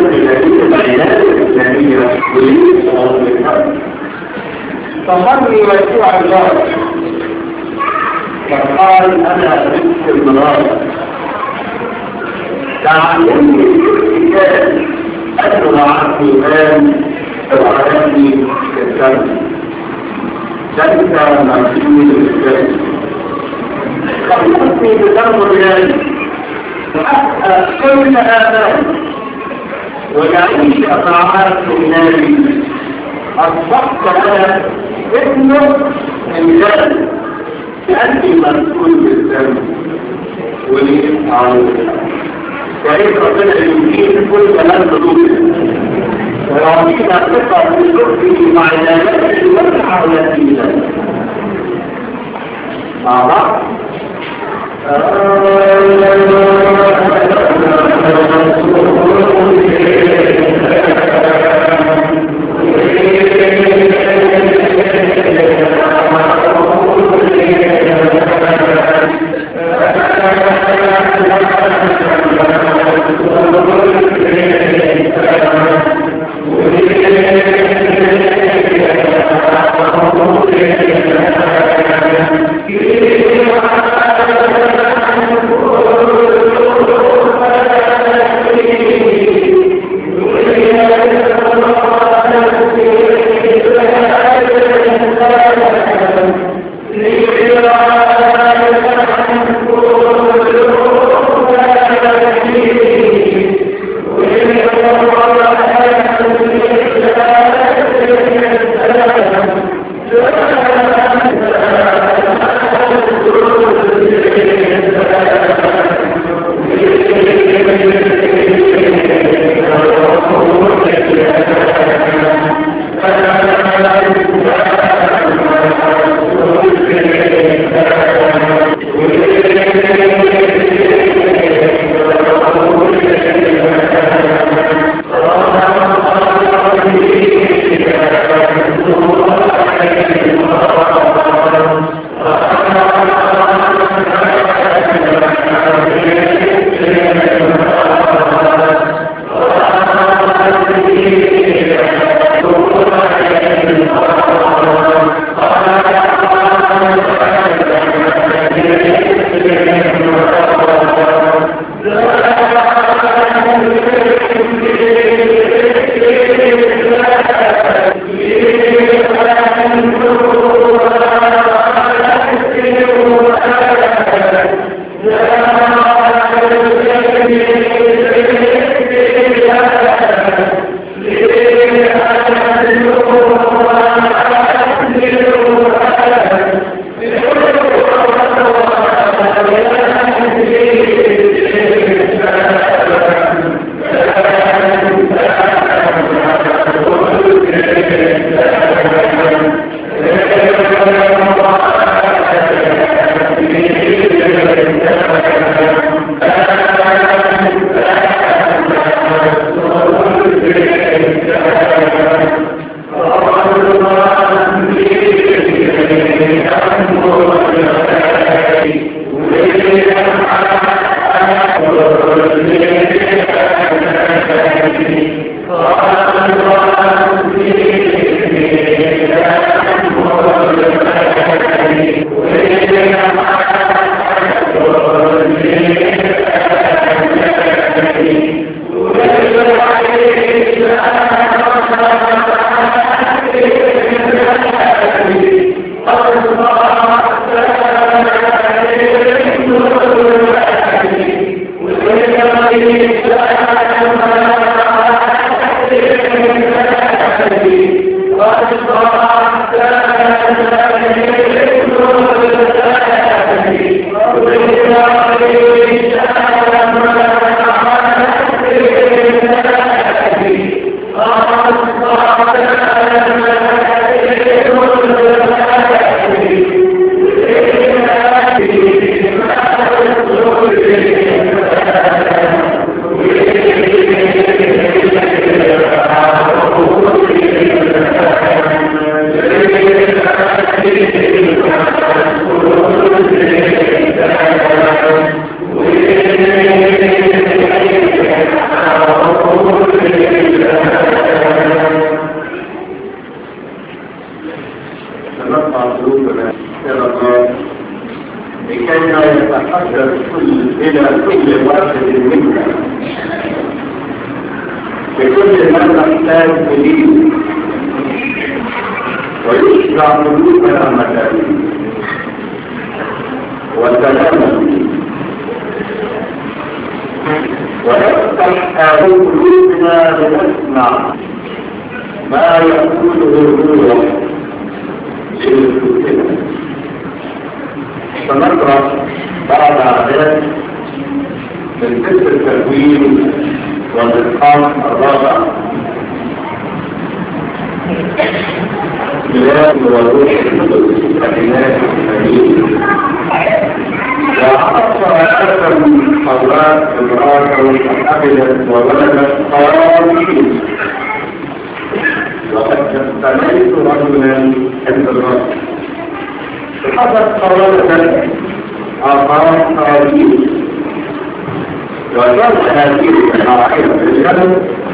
الذين العناية الإسلامية فمر يوسع الله فقال أنا رزق المرارة تعلمني الكتاب أسرع عن إيمان وعلمني كالسلم ذلك مرسول الإسلام خلصني بذنب الرجال وأسأل كل آثار ويعيش أطاعات النبي أصبحت أنا ابن إنسان أنت مسؤول بالذنب وليفعل وإذ ربنا يمكن كل كلام ردود ويعطينا ثقة في حكمه مع علاجته والحاولة في ذلك مع بعض إلى كل واحد منا بكل ما نحتاج إليه ويشرع قلوبنا مكانه وسلاما ويفتح آل قلوبنا لنسمع ما يقوله الروح لنفوسنا سنقرأ بعض أعداد من سفر التكوين والإصحاح الرابع بلاد والروح القدس الإله الكريم وعرف آدم حواء امرأته فحملت وولدت قابيل وقد استمعت رجلا عند الرب فحدث قولة أخاه قابيل وكان هذه المراحل في الجبل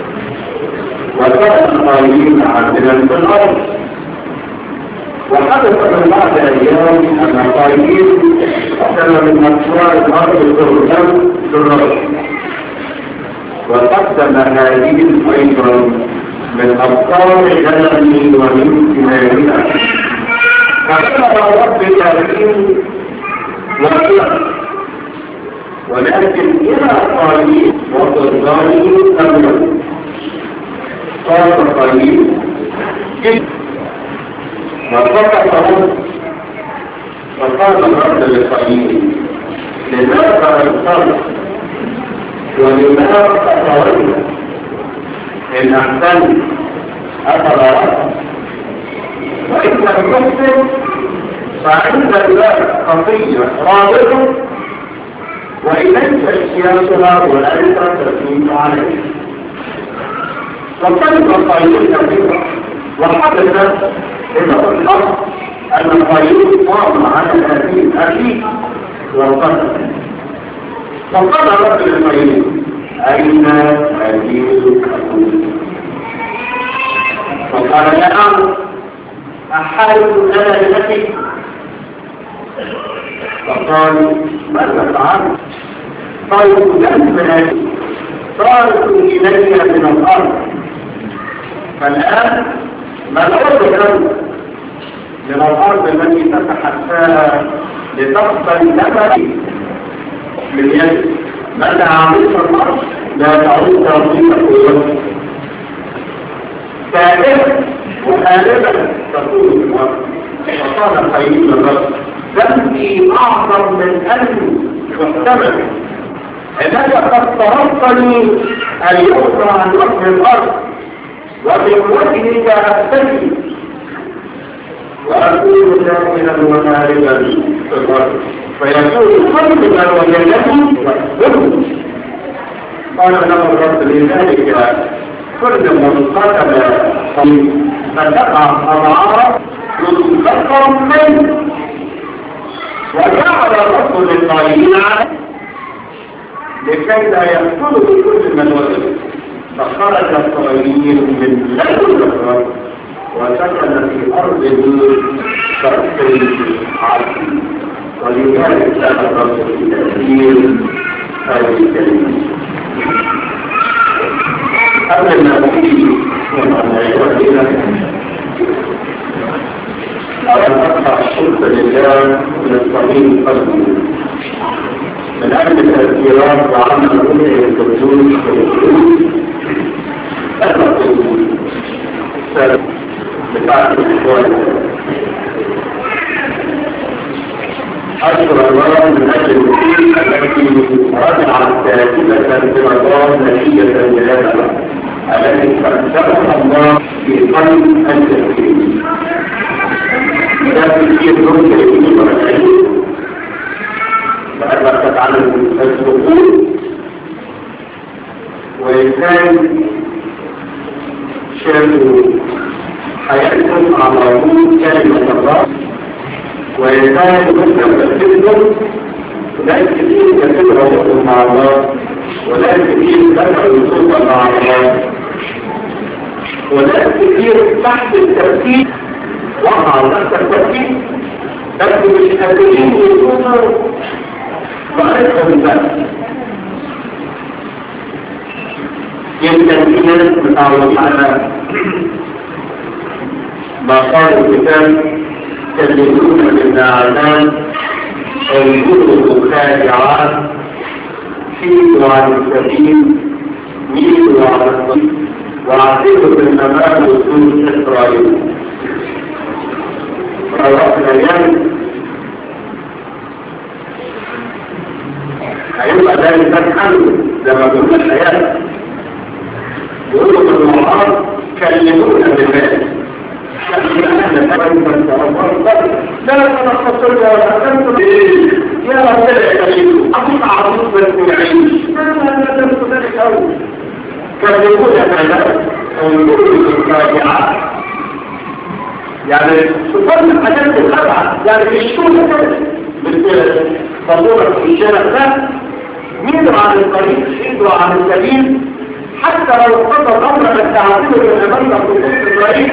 وكان قابيل عاملا في الأرض وحدث من بعد أيام أن قائل أكثر من أسوار الأرض القرآن للرب وقدم هذه أيضا من أبطال جلمي ومن ثمارها فكتب رب العالمين وكتب ولكن إلى قليل وقضاني أمر صار قليل وفتحه فقال الرب للقليل لماذا الصبر ولماذا تطورنا إن أحسنت أفضل وإن لم تحسن فعند الله خطية رابطة وإليك اجتيازها وأنت تسليم عليه وكلمة قليل كثيرة وحدث إنه الحق أن القليل قام على هذه الأكيد والقدر فقال رب القليل أين هذه الأكيد فقال نعم أحارب أنا لنفسي فقال ماذا فعلت قالوا لم هذه صارت إلي من الأرض فالآن ما الأرض الأرض من الأرض التي تتحساها لتقبل نفسي من يد متى عملت الأرض لا تعود ترضيك قوتك ثالثا وغالبا تقول الأرض وقال خيرين الرب ذنبي أعظم من أن محتمل إنك قد طردتني اليسرى عن وجه الأرض ومن وجهك أبتدي وأكون دائما وغالبا في الأرض فيكون قلبا وجنتي والظلم قال له الرب لذلك كل من قتل فتقع أضعاف يتفكر منه وجعل الرب للطائعين لكي لا يقتلوا كل من وجد فخرج الطائعين من لدن الرب وسكن في أرضه كالسيف عظيم ولذلك كان الرب في تأثير هذه الكلمة قبل ما نحكي وما يودينا أن أقطع الشرك لله من الصميم قلبي من أجل التأثيرات وعمل الرؤية الدكتور بتاعت الإخوان أشكر الله من أجل الوحيد التي رجعت كاتبة برمضان نتيجة لهذا التي فكرها الله في قلب التفكير لكن في الظلم الذي ورسله فأدركت على الدخول وإنسان شافوا حياتهم على وجود كلمة الله وإنسان مسلم تفكيرهم وناس كتير كتير ربطهم مع الله وناس كتير دفعوا السلطة مع الله وناس كتير تحت التفكير وقع نفس التفكير بس مش قادرين يكونوا وعرفهم بس يمكن في ناس متعودين على ما قال الكتاب تلمون بالنعمان انظروا خادعات حيث عن السبيل ميلوا على الطريق وعزيزوا بالنمام وسوس اسرائيل روحنا اليوم هيبقى ذلك فتحا لما قلنا الحياة يقولوا في المعارض كلمونا بالله لا تنقصوا ولا تنقصوا يا رب العالمين أقطع عروض من العيش لا لا لا تنقصوا ذلك أول كلمونا بالله انظروا الراجعات يعني سبحان الحاجات السبعة يعني في الشغل كده مثل فضولة في الشارع ده ميدوا عن الطريق شيدوا عن السبيل حتى لو اقتضى الامر بالتعامل بالامانه في نص الطريق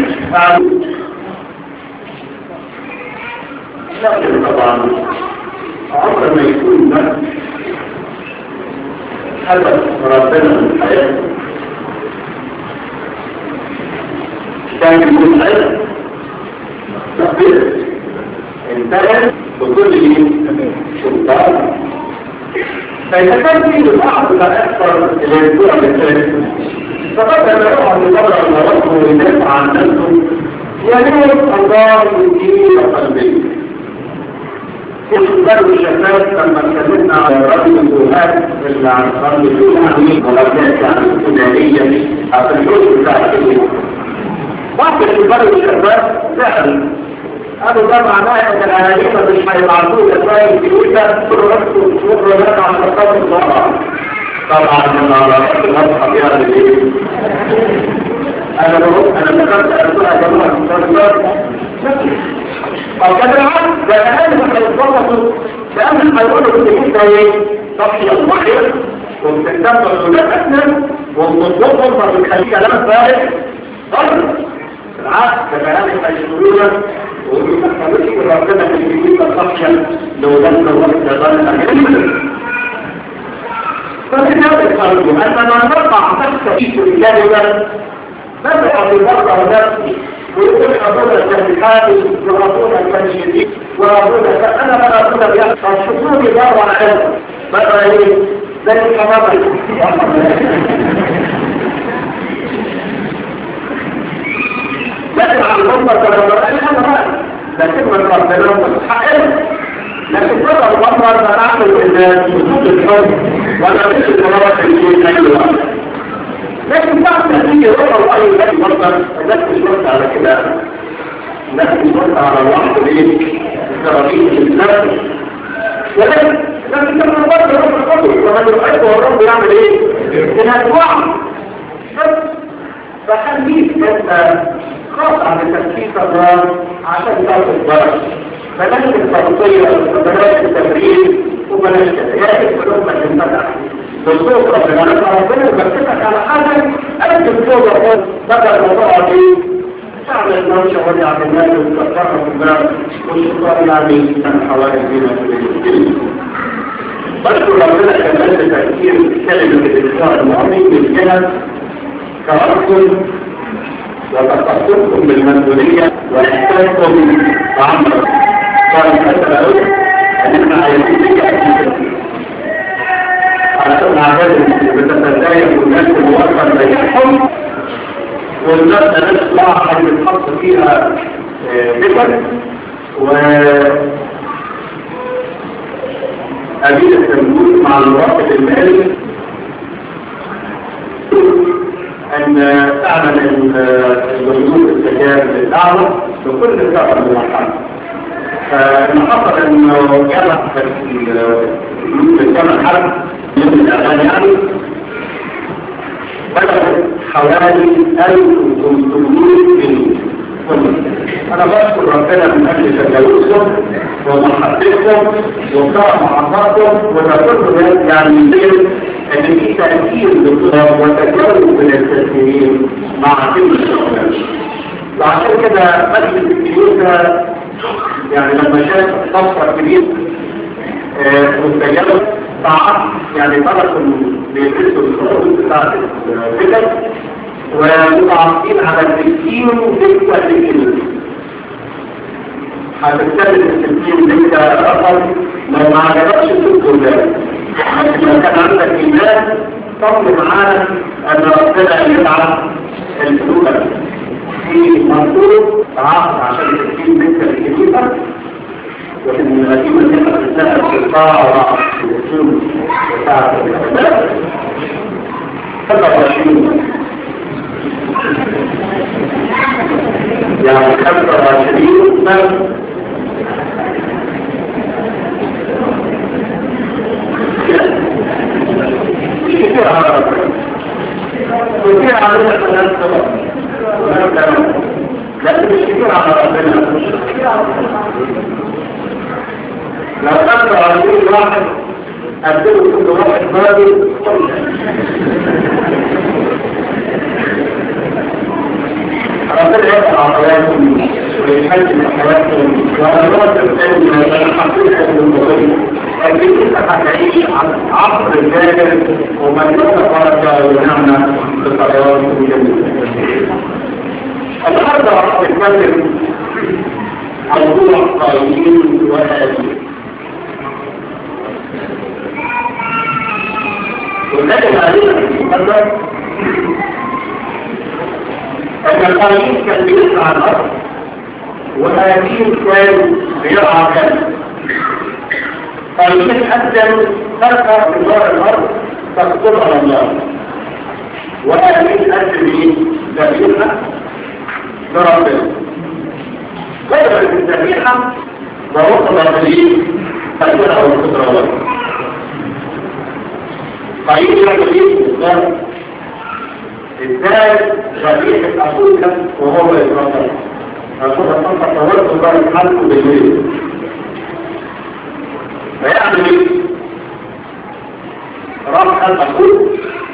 لكن طبعا عمر ما يكون ده هدف ربنا من الحياه كان يكون حياه تقدير انتهى بكل سلطان فإذا كان في بعض ما أكثر الأسبوع الثالث فقد لما يقع بضرر المرض ويدافع عن نفسه يلوم الله يدين قلبه في خلال الشفاف لما اتكلمنا على رجل الزهاد اللي عن قرن الزهاد ولم عن السودانية أو في الجزء بتاع بعض الشباب الشباب سأل قالوا ده معناه ان الاهالينا مش هيبعتوا لك باقي الجيوش ده كل نفسه وشكر لك على خطاب الضرع طبعا من على رأس المصحف يعني ايه انا بقول انا ذكرت اسماء يا جماعه او كده العكس ده الاهالي مش هيتظبطوا لان هيقولوا ان الجيش ده ايه تضحيه الضحيه وبتتدبر ولادنا وبتضبط ما بتخليه كلام فارغ غلط بالعكس ده كلام هيشترونا ويتخلص ربنا في الجديد الخشية لو لم الوقت ظل فمن هذا القلب أننا نرفع تحت في الكلمة نبقى في الوضع نفسي ويقول أبونا التنبيحات وأبونا التنشيدين وأبونا أنا ما أبونا بيحصل شكوني دار على ماذا إيه ذلك كمامة لكن على المنبر كما لكن من ربنا مستحيل لكن ترى المنبر ما نعمل ان وجود الحب ولا مش المرات الشيء ايوه لكن بعد تأتي روح الله الذي مصدر الناس مش على كده الناس مش على الوحد ليه كرامين الإسلام ولكن لكن كما برضه روح القدر ومن يحب والرب يعمل ايه؟ ينهى بس فخليك انت خاصة بتفكيك الله عشان تاخد الضرر بلاش التغطية وبلاش التبريد وبلاش تتياكد ولما تنفتح بالصوت ربنا لما ربنا يبكتك على حاجة أنت الصوت وقال بدأ الموضوع دي تعمل الموشة ودع بالناس وتكفرها في الباب والشيطان يعني من حوالي بينا في برضو ربنا كمان بتفكير كلمة الإسلام المؤمن بالجهل كرأسكم وتقصدكم بالمسؤولية وإحساسكم بعمر قال حتى أقول أن احنا عايزين نجي أكيد علشان نعتبر بتتزايد والناس الموقع زيهم والناس نطلع حاجة بتحط فيها فكر و أبيد التنبوت مع الوقت المالي أن تعمل الجنود التجارب للدعوة بكل سبب من الحرب فما حصل أنه جمع في جمع الحرب من الأغاني يعني بلغت حوالي 1500 جنيه أنا بشكر ربنا من أجل تجاوزكم ومحبتكم وكرم عطاكم وتكون يعني يصير ان في تأثير للطلاب وتجاوز من التسليمين مع كل الشغلات وعشان كده مجلس الكنيسة يعني لما شاف صفقة كبيرة مستجابة طاعات يعني تركوا بيدرسوا الخطوط بتاعت الفكر ومتعرفين على التسكين دكة الكلمة هتكتبت التسكين دكة رقم لو ما عجبكش تكتب ذلك لكن لو كان عندك إيمان طمن معانا أن ربنا يبعث الفلوس في منصور تعاقد عشان التسكين دكة الكلمة وإن القديمة دي هتتنقل في الطاعة والسلوك بتاعت الأولاد خمسة وعشرين يعني خمسة وعشرين سنة مش كتير على ربنا كتير على ربنا لكن مش كتير على ربنا لو خمسة وعشرين واحد أبدأوا كل واحد بابي ربنا يقطع حياتهم ويحجم حياتهم وانا الوقت الثاني انا حقيقة المغرب لكن انت هتعيش عصر الجاهل ومن يتفرج ونعمة بطريقات جميلة النهارده هنتكلم عن موضوع قائمين وآلين والنجم علينا في المقدر أن القائمين كان بيطلع الأرض وآلين كان بيرعى كان قائمين قدم تركة في دار الأرض تقدر على الله وآلين قدم إيه؟ ذبيحة بربنا قدر الذبيحة ووصل إليه فكره القدرة الله طيب يا جديد الإسلام إزاي ذبيحة أخوك وهو يتوصل أخوك أنت تورط الله الحلق بالليل فيعمل إيه؟ رفع الأخوك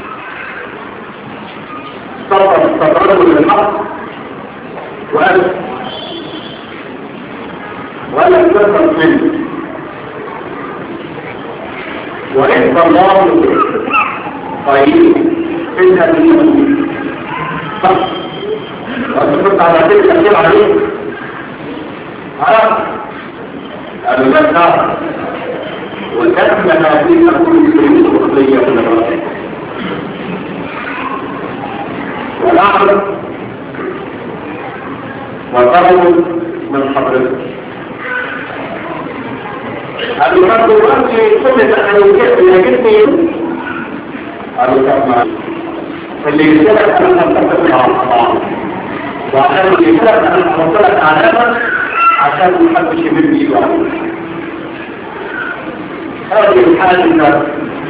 صبر التضرر للحق وألف ولا تكثر منه وإن الله طيب إنها منه صح وتفرط على تلك الشيء عليه عرف المذكر وتكمل هذه كل شيء وقضية من الرأي والأعرف وطلب من حضرتك المقدمات كل تحريكات لكني قالوا طبعا اللي يسألك أنا أتفق مع الله وعشان اللي يسألك أنا أحط لك علامة عشان ما حدش يمد إيده هذه الحالة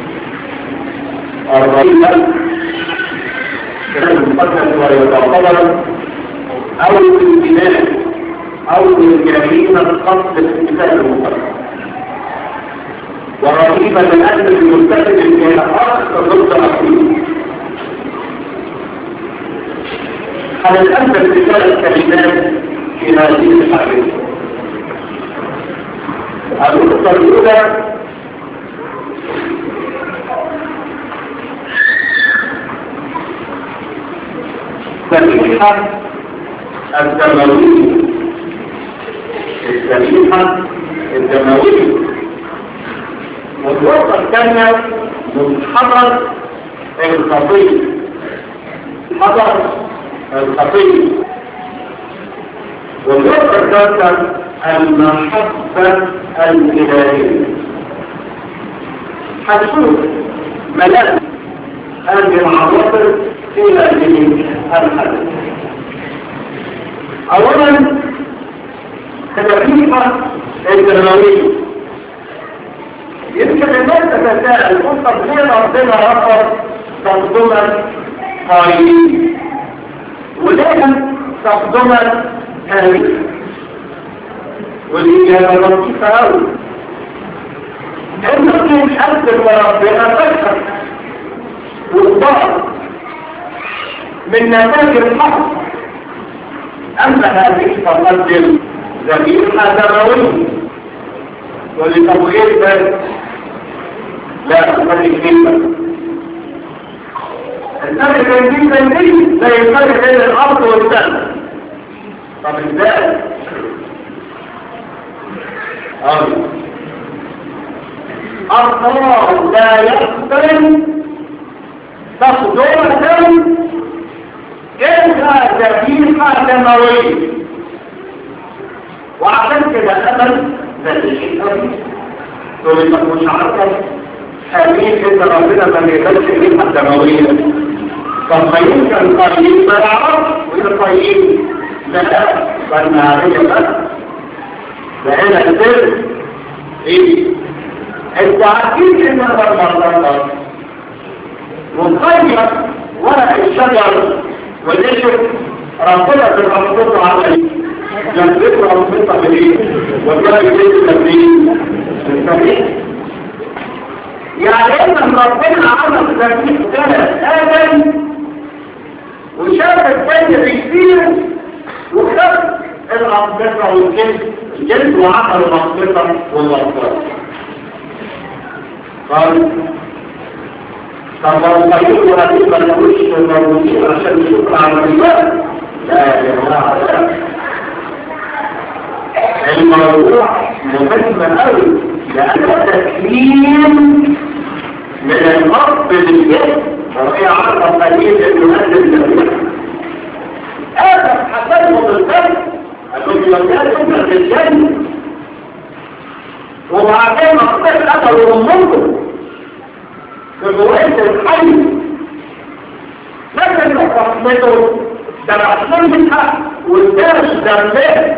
الرئيسة كان المقدم ويتقبل أو الامتنان أو الجريمة قصد الامتثال المقدم ورغيبا من أجل المرتكب الجهات ضد أخيه هل الأنت ابتداء الكلمات في هذه الحالة النقطة الأولى الذبيحة الدموية الذبيحة الدموية والنقطة الثانية منحدر الخطية حضر الخطية والنقطة الثالثة المحبة الإلهية هتشوف ملاك هذه العناصر في هذه الحدث أولا كتابيها الدموية يمكن الناس تتساءل قلت طب ليه ربنا رفض تقدما قائلين وليه تقدما هذه والإجابة لطيفة أوي إنه في حد وربنا فكر والضغط من نتاج الحق أما هذه تقدم ذبيحة دموية تقول لي طب وايه ده لا خلي كلمه الفرق بين دي وبين دي زي الفرق بين الارض والسماء طب ازاي اه الله لا يقبل تقدرة إلا ذبيحة دموية وعشان كده أمل ذبيحة تقول لك مش عارفة حبيب إن ربنا ما بيقبلش ذبيحة دموية طب ما يمكن طيب ما يعرفش ويقول طيب لا بل ما عليه بس فهنا السر ايه انت عارفين ان انا بمرضى مخير ورق الشجر والنشر ربنا بالرمضة عليه جنبته رمضة بالايه وجاء يجيب التبريد التبريد يعني ان ربنا عمل تبريد ثلاث ادم وشاف الثاني بيصير وخد الأنبطة والجنس الجنس وعمل الأنبطة والأنبطة قال طب لو قيلوا هذه بلوش الموجودين عشان نشوف العمليات لا يا جماعة لا الموضوع مهم قوي لأن تكليم من الأرض للجسم وهي عرض قليل انه يؤدي الجميع هذا حسنه بالفرق أقول لو كان يمكن في الجنة وبعدين أخطئ أثر أمكم في رواية الحي لكن رحمته ده رحمتها والدرس ذنبه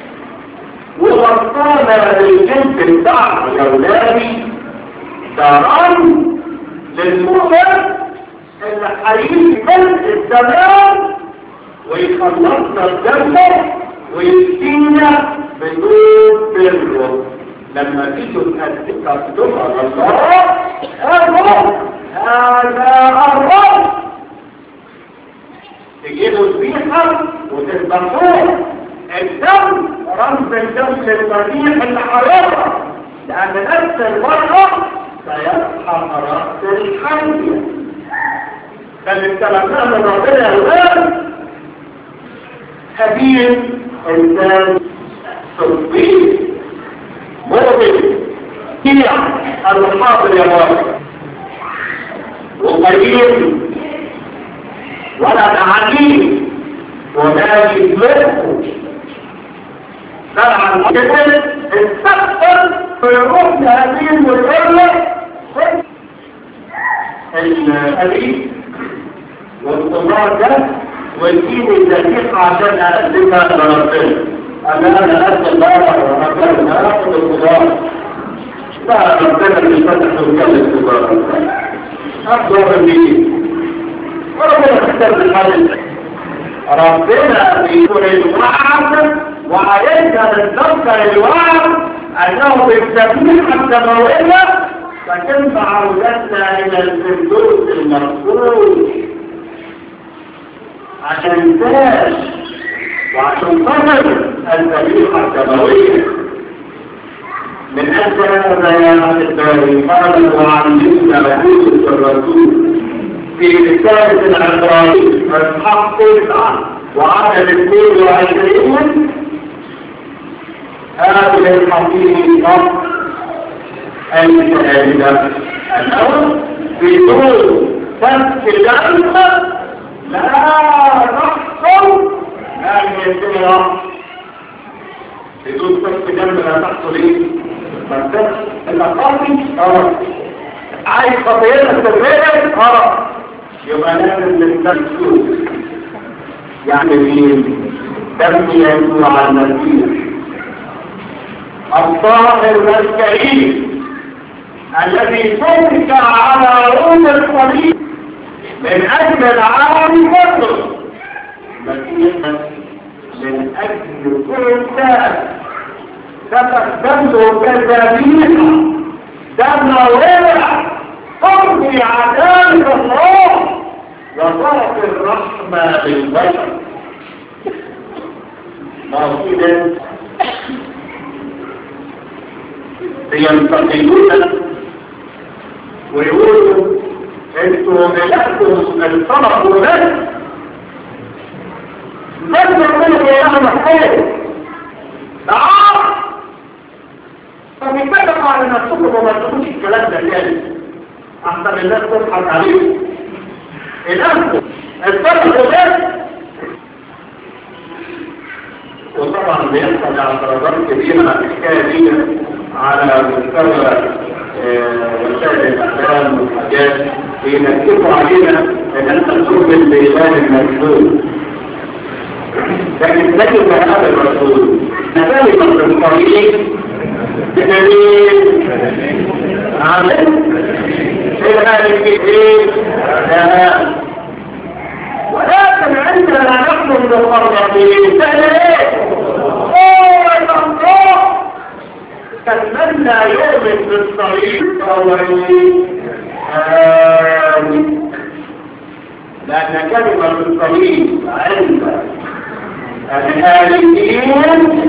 وغطانا للجنس بتاع الأولادي داران للمؤمن اللي هيجي ملء الزمان ويخلصنا الجنة ويسكينا بدون بره لما تيجوا تكتبوا على الله هذا هذا الرب تجيبوا الذبيحة وتذبحوه الدم رمز الدم للمسيح اللي حرارة لأن نفس المرة سيسحق رأس الحية كان التلقاء من ربنا الغير خبير إنسان تطبيق مؤمن هي الحاضر يا رب وقريب ولا تعليم ولا يدمره طبعا الجسد استقبل ويروح لهذه المسألة الحديث والطمار ده والدين الدقيق عشان أقدمها لربنا أنا أنا أسأل الله وربنا أخذ الخضار لا ربنا اللي فتح وكل الخضار أخذ الدين وربنا اختار الحديث ربنا بيقول الوعد وعليك تتذكر الوعد أنه بالتبليغ السماوية فتنفع عودتنا إلى الفردوس المرفوض عشان تاش وعشان خاطر التبليغ السماوية من أجل هذا يا أحبائي قال وعلمنا رسول الرسول في رسالة العبراني اصحاح تسعة وعدد اثنين وعشرين هذه الحقيقة الشهادة أنه بدون سبك الأنفة لا تحصل هذه السنة بدون سبك جنب لا تحصل ايه؟ بس الأقاضي اه عايز خطيئة التدريب اه يبقى لازم للتنسوس يعني مين دم يسوع المسيح الطاهر والكريم الذي ترك على رؤوس الصليب من اجل العالم كله مسيحا من اجل كل الناس ستخدمه كذبيحه دم ورع ترضي عدالة الله وتعطي الرحمة للبشر موجودة بينتقدون ويقولوا انتوا ملكتم الطرف وبس بس يقولوا يا اهل الخير تعال فبيتفقوا على نفسكم وما تقولش الكلام ده تاني احسن الناس تضحك عليكم الانفس الطرف وبس وطبعا بيحصل اعتراضات كبيرة على الحكاية دي على مستوى وسائل الأحلام والحاجات بينكتوا علينا ان انت تؤمن بإله المجنون لكن تجد هذا الرسول ذلك الطريق بدليل عمل في هذه ايه ولكن عندنا نحن المقربين فليه هو الله فمن لا يؤمن بالطريق فهو آمين لأن كلمة الطريق عند الآليين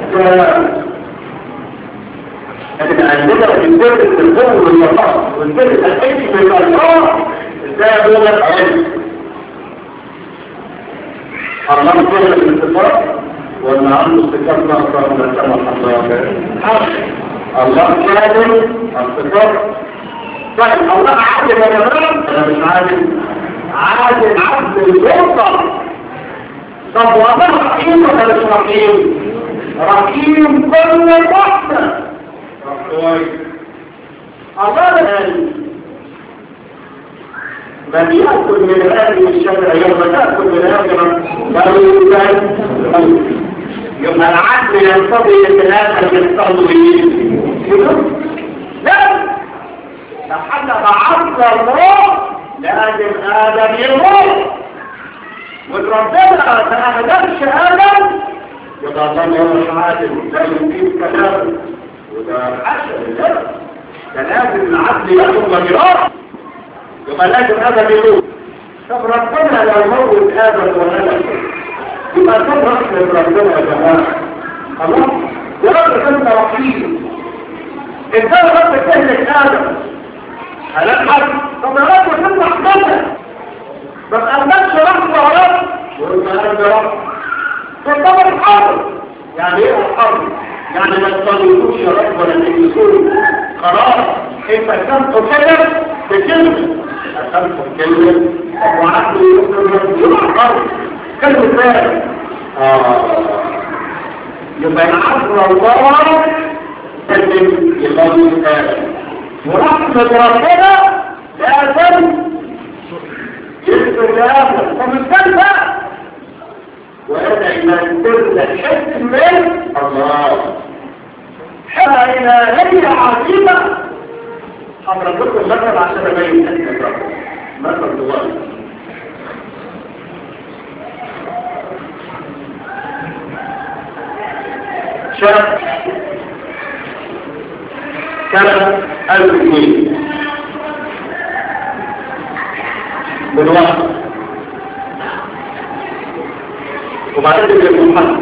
لكن عندنا في الجزء الظلم والنصار والجزء الحكم من الله ازاي اقول لك علم الله كل الانتصار وان عنده استقرار ناقصه من السماء الله الله كامل انتصار طيب الله عادل يا جماعه انا مش عادل عادل عبد الوسط طب والله رحيم ولا مش رحيم رحيم كل واحده الله من يأكل من هذه الشجرة يوم تأكل من هذه لا يوم العدل ينتظر الثلاثة ينتظر لا لحد بعض الله لازم آدم يموت وربنا ما أهدفش آدم يبقى الله يوم عادل لا يمكن كلامه وده حسن ده لازم العدل ياخد مجراه يبقى لازم هذا بيقول طب ربنا لو موت ادم ولا يبقى كم رحمة ربنا يا جماعة خلاص يا رب انت رحيم انت رب تهلك ادم هلك طب يا رب انت رحمتك بس قلبكش رحمة يا رب وانت قلب رب فالطبع الحرب يعني ايه الحرب يعني ما تطلقوش يا رب ولا تجلسون خلاص انت كنت كده بكلمة أخذت الكلمة وعقل يقول الحرب كلمة ثانية يبقى العقل الله كلمة يقول ثاني ورحمة ربنا لازم يستجاب ومستنفى وأنا إذا كنت حكم الله حتى إلهية عظيمة حضرتكم لكم مثل عشان أبين مثل الله شاب كان ألف جنيه بالوقت وبعدين يجب محمد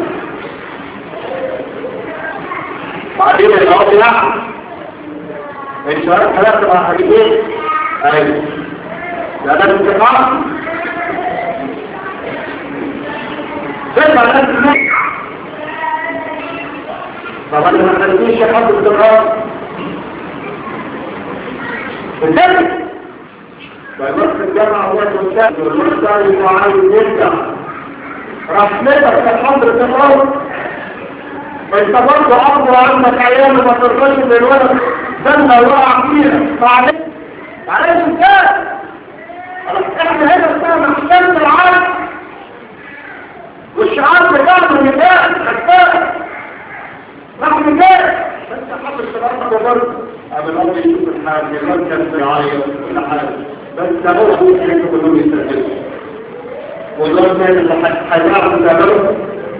بعدين الأرض نعم الإشارات ثلاثة مع حاجتين أيوة لأنها انتقام زي ما الناس تنين طبعا ما تنسيش حد انتقام بالذات فالنص الجامعة هو المستقبل والمستقبل وعايز يرجع رحمتك في حضر التقام انت برضه عبر عنك عيال ما ترضاش من الولد سنة وقع فيها معلش معلش انت احنا هنا اسمها محسنة العالم والشعار بتاعنا نبات خفاف نحن نبات بس حضر التقام برضه قبل ما يشوف الحال يمكن يعيط ولا حاجه بس هو ممكن كلهم يستخدموا ودول من اللي هيعرفوا تعملوا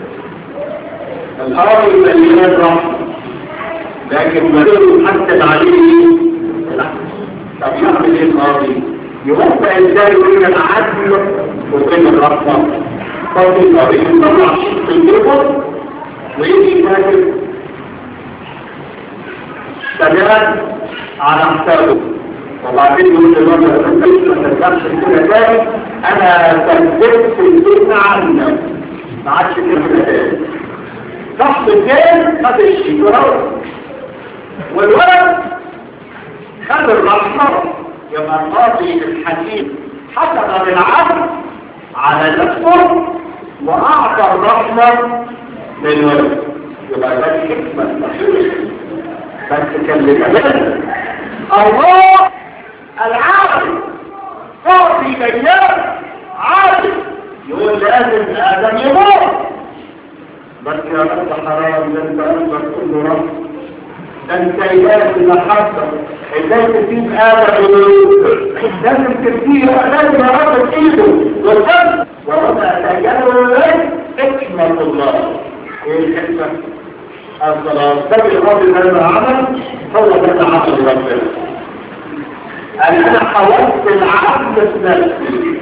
الأرض مليانات رحمة لكن مدينه حتى عليه لا طب يعمل ايه القاضي؟ يوفق ازاي بين العدل وبين الرحمة قاضي القاضي يطلع شيء في الجبر ويجي فاكر سجاد على حسابه وبعدين يقول للراجل انت ما ترجعش كده تاني انا سجلت الدين عنك ما عادش كده تاني صح الدين خد الشيء وروح والولد خد الرحمة يبقى القاضي الحكيم حكم بالعدل على نفسه واعطى الرحمة للولد يبقى ده الحكمة صحيح بس كان للأمان الله العالم قاضي ديان عادل يقول لازم آدم يموت بس يا رب حرام ده انت قلبك كله رب ده انت إله المحبة ازاي تسيب آدم لازم تسيب لازم يا رب تسيبه والذنب وما تجاهل حكمة الله ايه الحكمة؟ الصلاة تبي الرجل هذا عمل هو ده عمل ربنا أنا حولت العبد في نفسي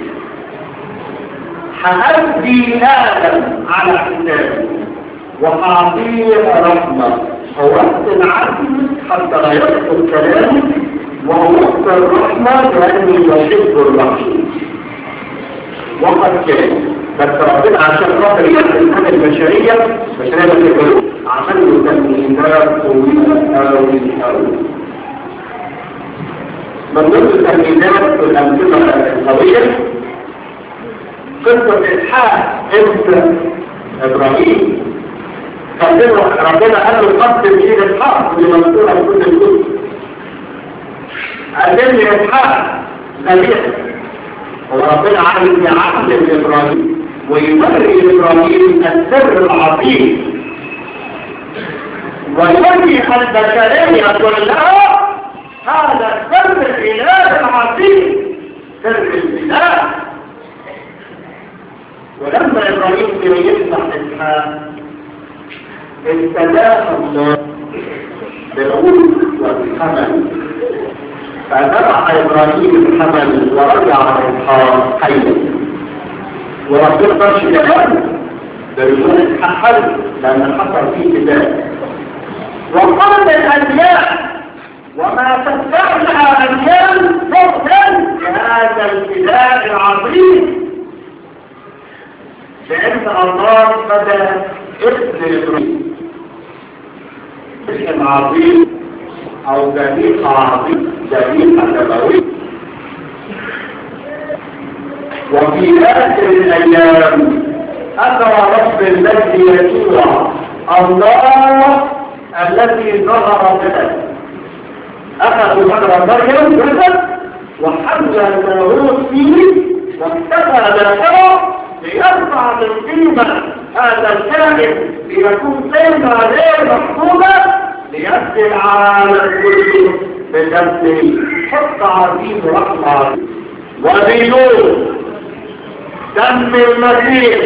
هأدي آدم على حسابي وأعطيه رحمة حولت العبد حتى لا يدخل كلامي وأوصل الرحمة لأني يحب الرحمة وقد كان بس ربنا عشان خاطر يحب الحاجة البشرية بشرية القلوب عمل له تمهيدات طويلة أوي أوي من ضمن التمهيدات والأمثلة القوية قصة إسحاق ابن إبراهيم ربنا ربنا قال له قدم إيد إسحاق لمنصورة كل الكتب قدم لي إسحاق ذبيح وربنا عامل يعلم إبراهيم ويوري إبراهيم السر العظيم ويوري البشرية كلها هذا سر الإله العظيم سر الإله ولما إبراهيم يفتح إسحاق استداه الله بالعود والحمل فذبح إبراهيم الحمل ورجع إسحاق حيا وربنا قالش كلام ده بيقول إسحاق حي لأن حصل فيه كتاب وقال الأنبياء وما تتبعها أيام فضلا لهذا الفداء العظيم لأن الله بدأ ابن إبراهيم اسم عظيم أو ذبيحة عظيم ذبيحة نبوية وفي آخر الأيام أتى رب الذي يسوع الله الذي ظهر بنا أخذوا مجرى مريم جزء وحمل الناروس فيه واكتفى ذاته ليرفع من قيمة هذا الكائن ليكون قيمة غير محسوبة ليبدي العالم كله بدمه حق عظيم رحمة وبدون دم المسيح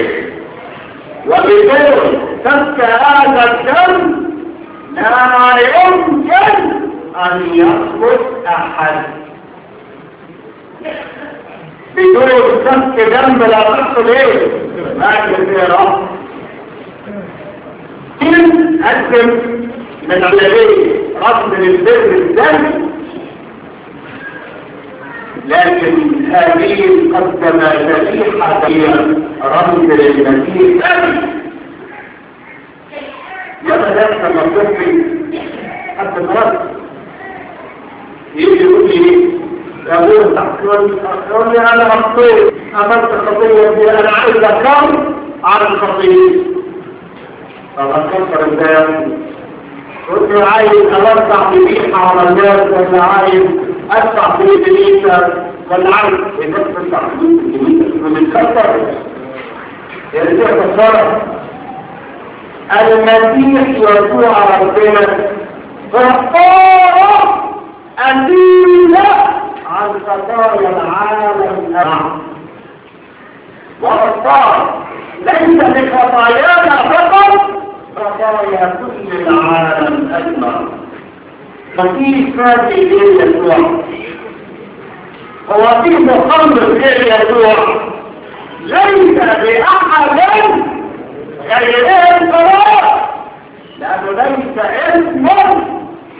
وبدون سفك هذا الدم لا يمكن أن يخرج أحد بدون سفك دم لا تحصل ايه لكن يا رب كل قدم من عملية رفض للبر الدم لكن هابيل قدم ذبيحة رمز للمسيح يبقى ده لما الطفل حتى مرض يجي يقول لي يقول تحكيون يقول لي انا مخطوط عملت خطية دي انا عايز اكرم على الخطية طب اتكسر ازاي قلت له عايز اوسع ذبيحة على الناس ولا عايز ادفع في الكنيسة ولا عايز الناس تدفع فلوس الكنيسة ومتكسر يا ريت كسرت المسيح يسوع ربنا غفارة أدينة عن خطايا العالم الأعمى وغفار ليس لخطايانا فقط خطايا كل العالم أجمع ففي فاتي غير يسوع هو في مخلص غير يسوع ليس لأحد غير القرار لأنه ليس اسم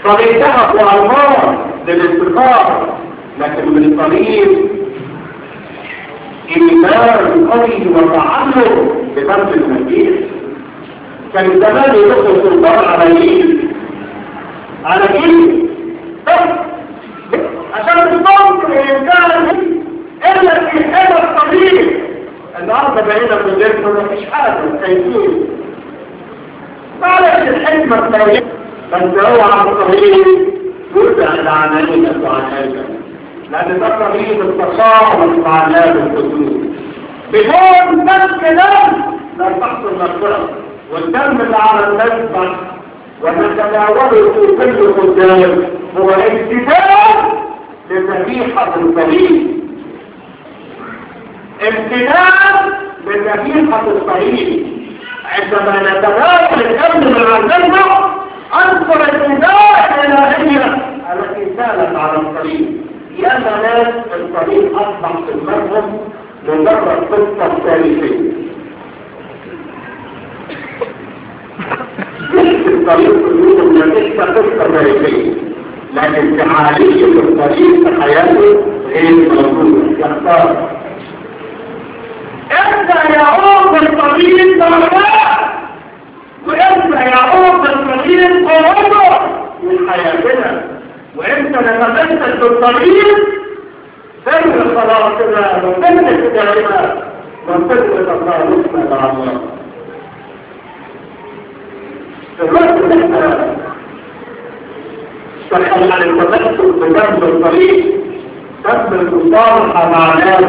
طريق ذهب وأنوار للاستقامة لكن من طريق إيمان قوي وتعلق بنفس المسيح كان زمان يدخل سلطان على مين؟ على مين؟ بس عشان تنظر الإنسان إلا في هذا الطريق النهارده بقينا في الليل ما فيش حاجة خايفين معلش الحكمة الطريق بس هو عن طريق يرجع إلى عملية وعملية لأن ده طريق التصاعد مع الناس الحدود بدون بس دم لا تحصل مغفرة والدم اللي على المذبح ونتناوله في كل قدام هو امتداد لذبيحة الصليب امتداد لذبيحة الصليب عندما نتناول الدم من الجنة أنصر النداء الإلهية التي كانت على الصليب يا ناس الصليب أصبح في المذهب مجرد قصة تاريخية الطريق كلهم ليس قصة تاريخية لكن فعالية الطريق في حياته غير موجودة يختار امتى يعود الطريق درجات وامتى يعود الطريق قوته من حياتنا وامتى نتمسك بالطريق سر صلاتنا وسر اتجاهنا وسر تطالبنا مع الله الرجل الاحترام تخيل عن التمسك بجنب الطريق تم المصالحة مع ناس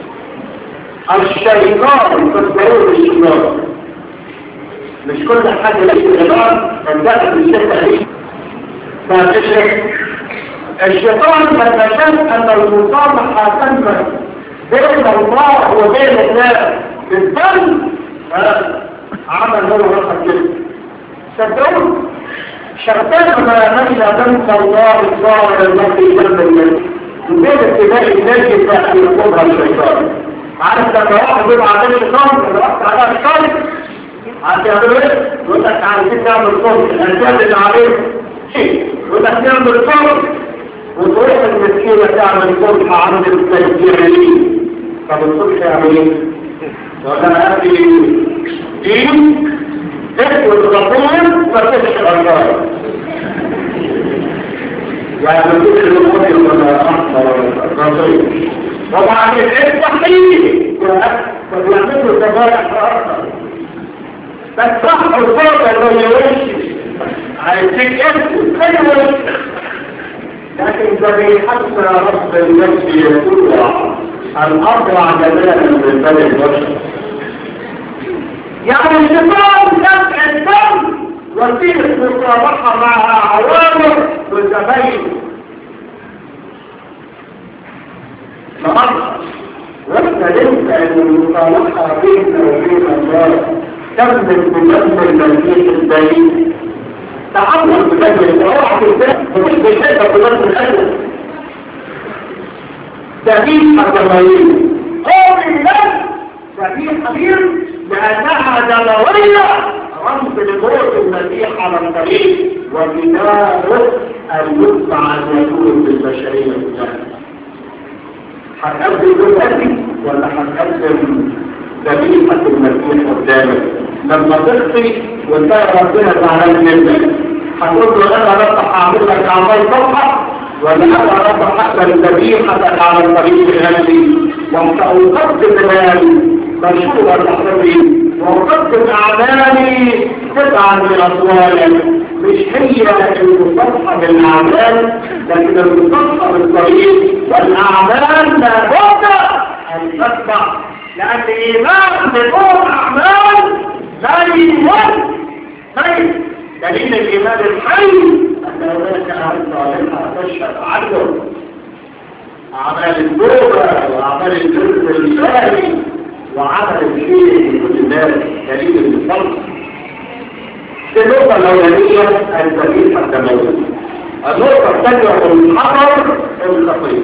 الشيطان في الضرور الشيطان مش كل حاجة ليس الشيطان فانتهت بالشكل دي فالشيطان الشيطان لما شاف ان المصالحة تمت بين الله وبين الناس بالظن عمل هو رقم كده صدقوا شرطان ما مشى دمت الله الظاهر الذي جنب الناس وبين اتباع الناس في القدرة الشيطان عارف لما واحد يبقى عشان الشيطان اللي وقت على الشيطان هتعمل ايه؟ يقول لك عايزين نعمل صوت الانسان اللي عليه شيء يقول لك نعمل صوت وتروح المسكينة تعمل صلح عند التجارين طب الصلح يعمل ايه؟ ولا أبي دين تسوى الغفور فتشك الأنبار يعني مفيش الغفور ولا أحمر ولا رصيد وبعدين ايه التحقيق طب يعملوا تبارك أكثر بس صح الفوق اللي يوشي عايزين اسم ايوه لكن ذبيحتنا رب النفس يسوع الأبرع جمالا من بني البشر يعني الشيطان دفع الدم وسيلة مصابحة معها عوامر وزباين النهارده واحنا ننسى ان المصالحة بيننا وبين الله تمت بدم المسيح البريء تعمل بدم الروح بالذات مش بيحب بدم الأجل سبيل الجماهير قول الناس سبيل خبير لأنها دموية رمز لموت المسيح على الطريق وبناءه أن يتبع اليهود بالبشرية كلها هتقدم دلوقتي ولا هتقدم ذبيحة المسيح قدامك لما تخطي وتلاقي ربنا زعلان منك هتقول له انا رب هعمل لك اعمال صالحه ولا انا رب هقبل ذبيحتك على الطريق الغالي وسأقدم مالي مشهورا لحظتي وأقدم أعمالي تبعا لأطوالك مش هي المصطلحة بالأعمال لكن المصطلحة بالطريق والأعمال لابد أن تتبع لأن الإيمان بدون أعمال لا يموت طيب دليل الإيمان الحي أن هناك أعمال صالحة تشهد عنه أعمال التوبة وأعمال الجزء الإلهي وعمل الخير لكل الناس دليل المصطلح النقطة الأولانية الذبيحة الدموية النقطة الثانية الحضر الخطير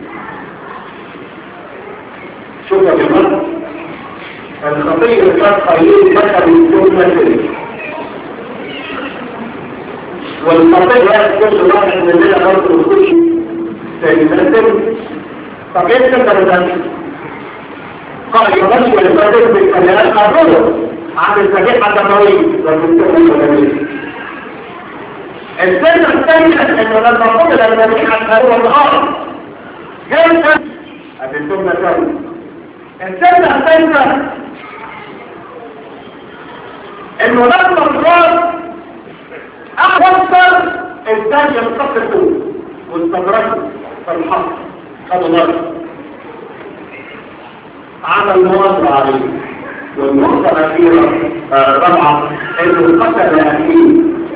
شوف يا جماعة الخطير كان خير مثل الجملة كده والخطيئة كل واحد مننا برضه يخش سيمثل طب ايه الفكرة قال يمشي الفاتح بالكلمات قابله عن الذبيحة الدموية والمستقبل الدموية السنة الثانية انه لما قبل الذبيحة هو الغرب جلسة أبنتم ثانية السنة الثالثة انه لما الغرب أوصل الثانية الصف واستدركه في الحق خد الله عمل مواصل عليه والنقطة الأخيرة رابعة إنه قتل أخيه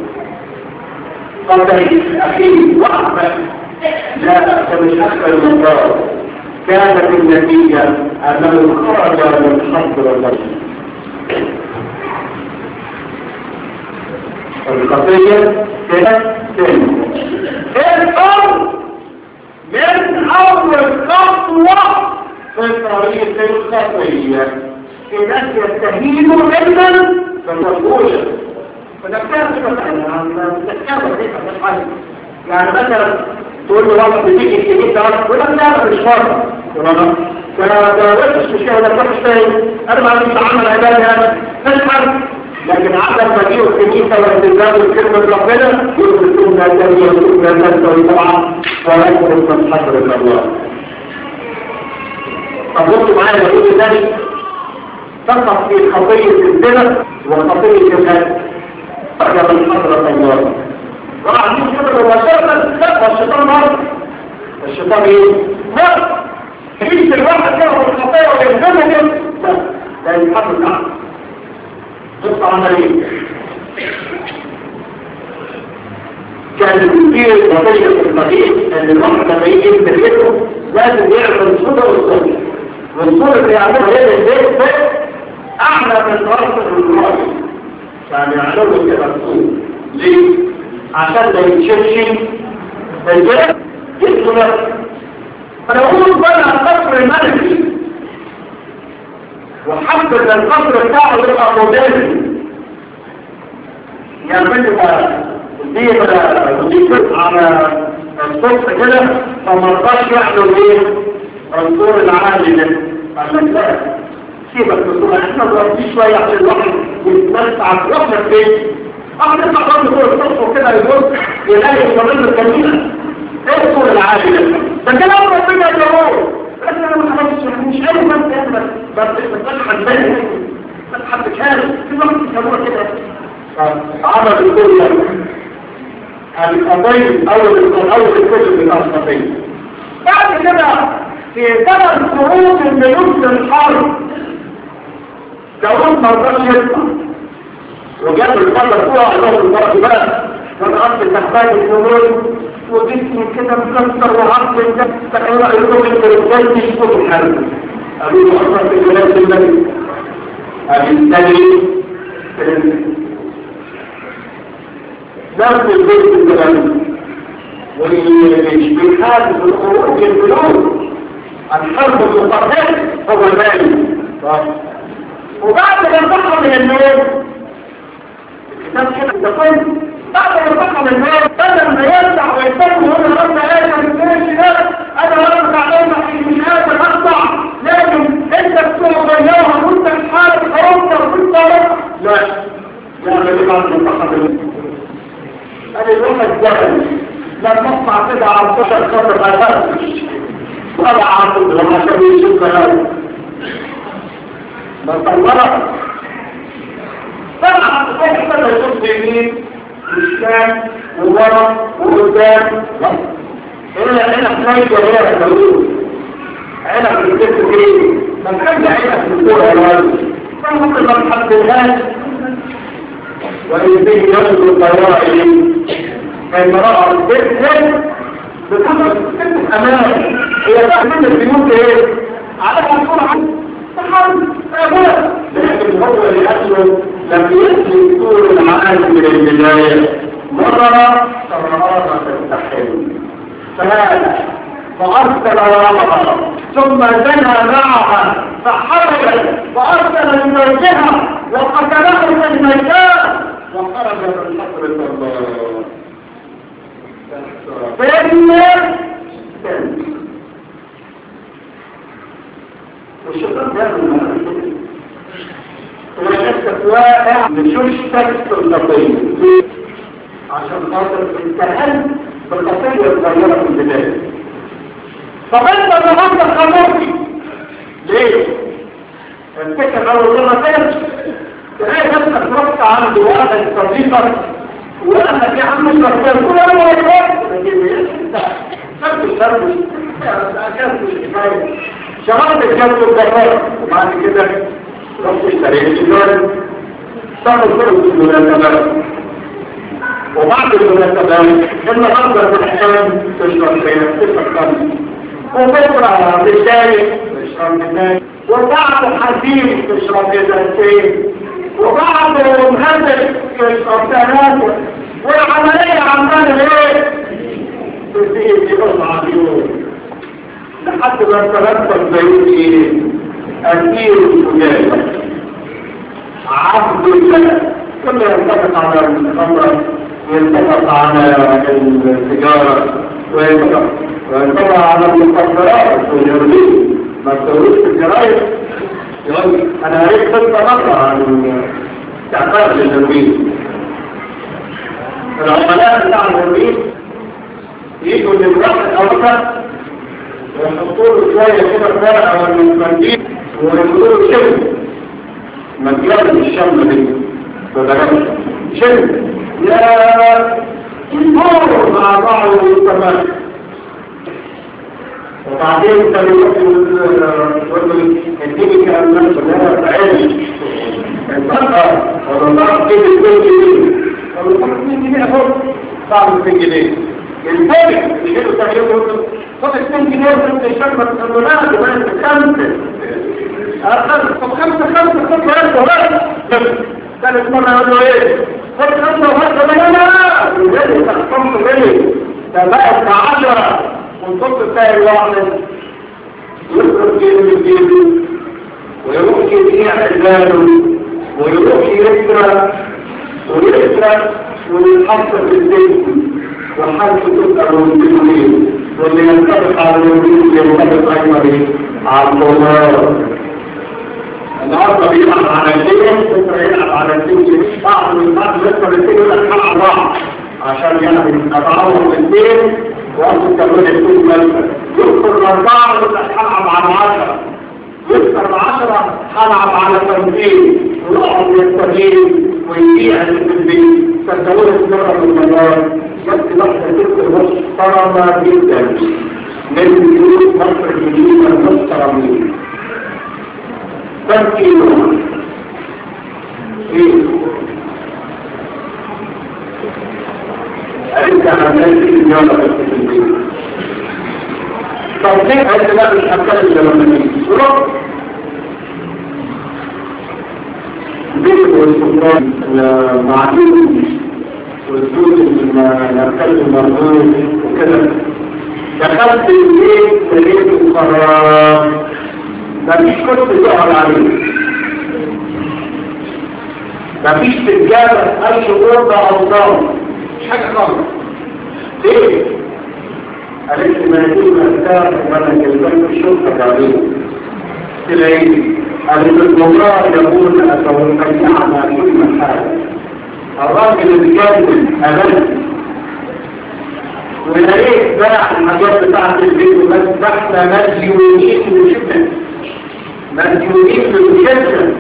قتل أخيه وأحمد لا ده مش أكثر من الله كانت النتيجة أنه خرج من حظر النفس القضية كده تاني الأرض من أول خطوة في طريق الخطية في ناس يستهينوا جدا فتقول فنكتب يعني مثلا تقول له والله بتيجي تجيب ده ولا لا مش فرق تمام فده وحش مش كده وحش تاني انا ما عنديش عمل عباده هذا مش حرب لكن عدم مجيء الكنيسة والالتزام بكلمة ربنا يدركون الذي يدركون الناس طبعا ويكون من حضرة الله فضلت معايا يقول ذلك فقط في خطية الزنا وخطية الهدف فقط من حضرة الله وعندي كده مباشرة لا والشيطان مرض الشيطان ايه؟ مرض يجي الواحد كده والخطية ويهزمه كده لا لا يتحدث عنه قصة عملية كان في وضعية القديم ان الواحد لما يجي من بيته لازم يعمل صدر والصدر والصدر اللي يعمله هي البيت ده اعلى من راس الراجل يعني يعملوا كده الصوت ليه؟ عشان ما يتشرش الجسم يدخل فلو قلت بقى القصر الملكي وحب ان القصر بتاعه يبقى موديل يعمل بقى دي بقى دي على الصبح كده فما رضاش يعمل ايه الدور العالي ده عشان كده سيبك من احنا نرضي شويه عشان الواحد يتمتع بروحنا فين احنا نطلع برضه فوق الصبح كده يبص يلاقي الصغير الكمينه ايه الدور العالي ده ده كلام ربنا يا جمهور بس انا ما خلاص مش قادر بس بس بس بس بالي بس حد كان في وقت يسموها كده عمل الدور ده القضية أول الأول الكتب الأسقطية بعد كده في ثمان شروط من يمكن الحرب داود ما رضاش يطلع وجاب القدر فوق على الضرب بقى كان أصل تحتاج النمور وجسمي كده مكسر وعقل مكسر ايه رأيكم انت ازاي تشكر الحرب قالوا له أصلا في بلاد النبي الثاني نفس البيت الزمن والاشبيحات في الخروج البلوغ الحرب المقرر هو المالي وبعد ما انتقل من النوم الكتاب كده يقول بعد ما انتقل من النوم بدل ما يرجع ويستنى ويقول رب آدم ماشي ده انا رب تعلم مش قادر اقطع لكن انت بتوع ضياها وانت في حالة حرمت وانت لا لا لا بعد ما انتقل أنا الواحد جبل لما أطلع كده على البشر خطر ما يفرقش ولا عاطل لما كان يشوف كلام بس المرة طبعا الصبح كده يشوف يمين وشمال وورا وقدام هنا هنا في نايت ولا هنا في الهدوء هنا في الكتف ايه ما كانش عينك في الكورة يا راجل فممكن ما تحددهاش وإن به يصل الضيائل امرأة البيت بكل أمان هي تحمل البيوت ايه؟ على مسؤول عن تحمل أمان لكن هو لأجله لم يسلك طول العالم من البداية مرة فمرارة تستحيل فهذا فأرسل وراءها ثم زنى معها فحرجت وأرسل لزوجها وقتله في الميدان وخرج من حضرة الله فإن والشيطان ده هو نفسك واقع بشوشتك الخطية عشان خاطر انتهلت بالخطية الصغيرة في البداية طب انت النهارده خمرت ليه؟ الفكرة لو ما كانش تلاقي نفسك رحت عند واحد صديقك وقال لك يا عم اشرب كده كل انا ما بشربش شرب شرب اكلت مش كفايه شربت الجنب الجرار وبعد كده رحت اشتريت سيجاره صار كل المناسبات وبعد المناسبات النهارده في الحساب تشرب فيها تشرب خمس وبكره بالتالي تشرب بالتالي وبعد حزين تشرب ازازتين وبعد مهدد تشرب ثلاثه والعمليه عماله ايه؟ تزيد في بضع يوم لحد ما ترتب زي أسير الفجاجة عبد الله كل ينطبق على الخمر وينطبق على التجارة وينطبق على المخدرات والهيروين ما تسويش في الجرايد يقول أنا قريت قصة مرة عن استعمال الهيروين العملاء بتاع الهيروين يجوا للواحد أوسط ويحطوا له شوية كده فرقة ولا منديل ويقولوا له شم مجال الشم دي بدرجة شم يا النور مع بعض السماء وبعدين كان يقول له اديني كلام نفسه ده بعيد الفرقة ولا الله كده كل جنيه ولا 50 جنيه اهو صعب 200 جنيه الفرق اللي جيبوا تعملوا طب 2 جنيه وانت الشربة تقول لا ده انت خمسة طب خمسة خمسة خد ثلاثة بس ثالث مرة يقول له ايه خد خمسة وخمسة لا لا لا تخصمت ليه ده بقى بتاع 10 ونصب السائل واحد يخرج جيبه من جيبه ويروح يبيع عزاله ويروح يسرق ويسرق ويتحط في الزيت والحرف تبقى الوزين واللي ينطبق على الوزين ينطبق أيضا على الدولار النهارده بيلعب على الدين بكره يلعب على الدين بعض من بعض لسه الدين يقول لك حلقه بعض عشان يعني اتعوض الدين وانت كمان تكون ملكه يذكر الاربعه يقول لك هلعب على عشره يذكر العشره هلعب على تنزيل ويقعد يستغيل ويبيع في البيت صدقوني مره من المرات بس لحظه تذكر محترمه جدا من بيوت مصر الجديده المحترمين تركيبها ايه أنت عملت اليوم في البيت طب كيف أنت لا تتحكم الجرمانية شروط البيت والسلطان معدوم والزوج المركز المرغوب وكذا دخلت البيت لقيت القرار مفيش كتب تقعد عليه مفيش سجادة أي غربة أو ضام مش حاجة خالص ليه؟ قالت لي ما يكون أذكار وانا كلمات الشرطة عليه تلاقيه قالت المراه يقول أتوقعنا كل حاجة الراجل اللي كان أمل ويا ريت بقى الحاجات بتاعت البيت بس احنا مديونين وشبه مديونين بالجسد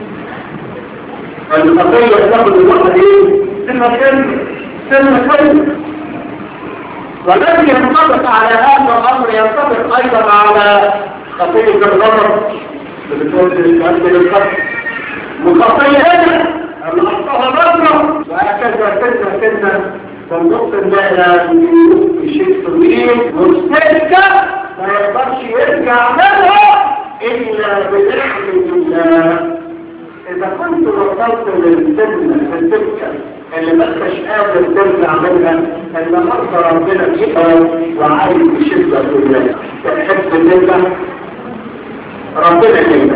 فالخطية تاخد الواحد ايه؟ سنة سنة سنة سنة والذي ينطبق على هذا الأمر ينطبق أيضا على خطية الغضب اللي بتقول للمؤدي للقتل وخطية هنا أما أخطأها بطرة وهكذا سنة سنة فالنقطة اللي في شيء طويل مستهلكة ما يقدرش يرجع منها إلا بنعمة الله إذا كنت وصلت للسنة السكة اللي ما انتش قادر ترجع منها اللي مرضى ربنا فيها وعايز بشدة الله تحب ترجع ربنا كده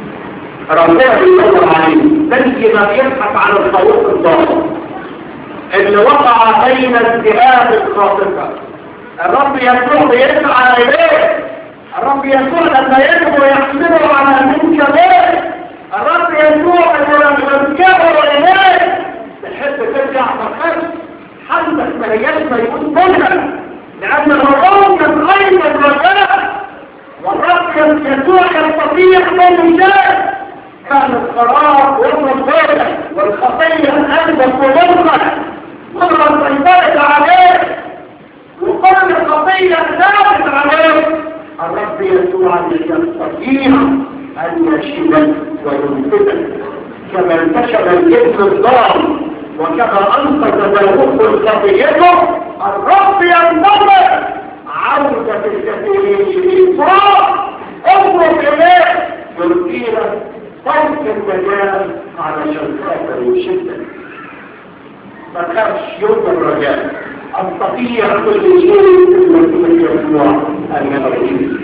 ربنا بيدور عليه زي ما بيبحث عن الخروف الضال اللي وقع بين الذئاب الخاطفة الرب يسوع بيسعى إليه الرب يسوع لما يدعو يحمله على منك ليه الرب يسوع لما يركبه إليه تحب ترجع فخش حمدك ما هياش ما يكون منها لأن الرب يتغير الرجاء والرب يسوع يستطيع كل شيء كان القرار والمصير والخطية أنزل ومرمى مرة سيطرت عليه وكل الخطية ثابت عليه الرب يسوع يستطيع أن يشيلك وينفذك كما انتشر الابن الضال وكما أنقذ داوود خطيته الرب ينتظر عودة الكثيرين فراغ اضرب إليه يلقينا ترك المجال علشان خاطر وشدة ما كانش يوم الرجاء استطيع كل شيء في يسوع النبي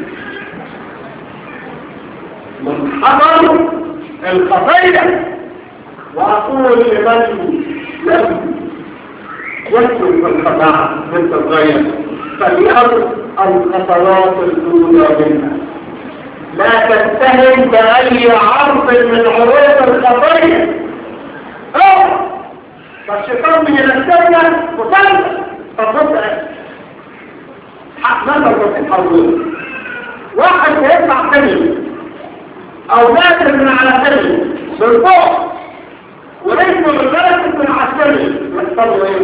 من حضر الخطية وأقول لمن لم يسلك في الخطأ مثل الغير فليأخذ الخطوات الأولى منها لا تتهم بأي عرض من عروض الخطية أو فالشيطان من السنة مسلسل فضلت حق ماذا تتحول واحد يدفع كلمة او نازل من على كلمة من فوق وليس من نازل من على الكلمة يحصل ايه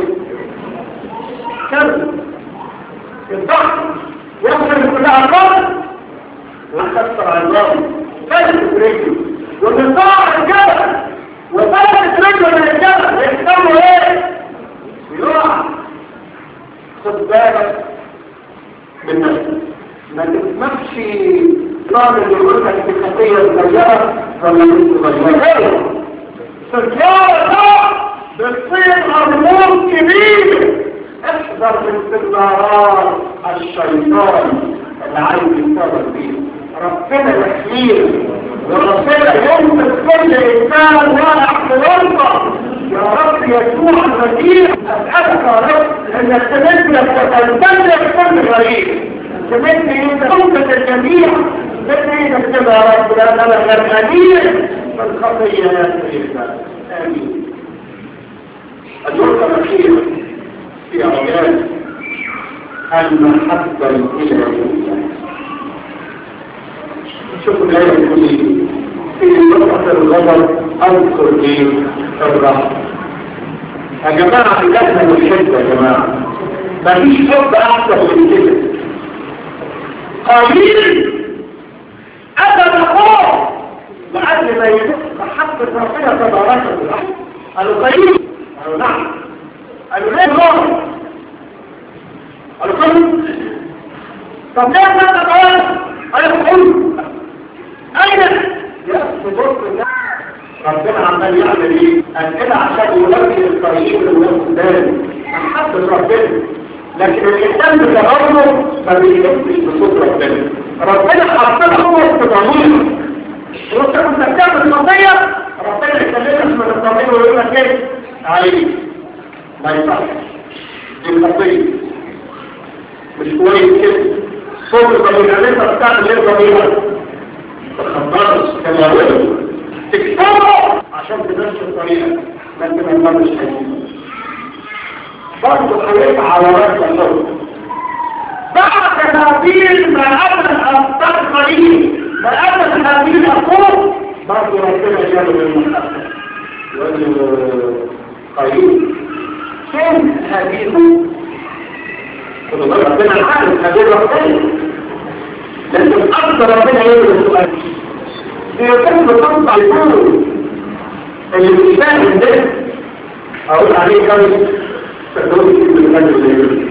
كلمة الضغط يصل كلها قرن ويكسر على الارض فلت رجله ومن ضاع الجبل وفلت رجله من الجبل يحصل له ايه يقع خد بالك من نفسك ما تسمحش طالب اللي يقول لك بخطيه صغيره ولا مش صغيره سجاره بتصير امور كبيره احذر من استثمارات الشيطان اللي عايز يتصرف فيه ربنا يحمينا وربنا ينقذ كل انسان واقع في ورطه يا رب يسوع المسيح اسالك يا رب انك تمدنا وتنتظر كل غريب تمد ايدك تنقذ الجميع تمد ايدك كده يا رب لان انا غرقانين فالخطيه يا سيدنا امين النقطه الاخيره في عيال المحبه الالهيه شوف الآية الكلية في نقطة الغضب أذكر إيه الرحمة يا جماعة لازم الحب يا جماعة مفيش حب أحسن من كده قليل أبدا خوف لأجل ما يدق محبة ربنا تبارك وتعالى قالوا قليل قالوا نعم قالوا ليه غلط قالوا قليل طب ليه ما تتغير قالوا قليل أين يأخذ ربنا عمال يعمل ايه؟ أنت عشان يوجه الطريق اللي قدام محبة ربنا لكن الإنسان بتغربه ما بيحسش بصوت ربنا ربنا حطنا هو في ضميره وانت كنت بتعمل قضية ربنا يكلمك من الضمير ويقول لك ايه؟ عليك ما يصحش دي القضية مش كويس كده صوت الضمير انت بتعمل ايه ضميرك؟ تخبرش كما ولد تكتبه عشان تمشي الطريقة ما انت ما تمرش حديث برضه خليك على رأس الصوت بعد تنابيل ما قبل الأبطال قليل ما قبل تنابيل أقول برضه ربنا جاله المحبة يقول له قليل فين هديه ربنا عارف هديه ربنا لكن أكثر ربنا يقول السؤال يكون بطنط يقول اللي مش فاهم ده أقول عليه كم تقول كيف المجال اللي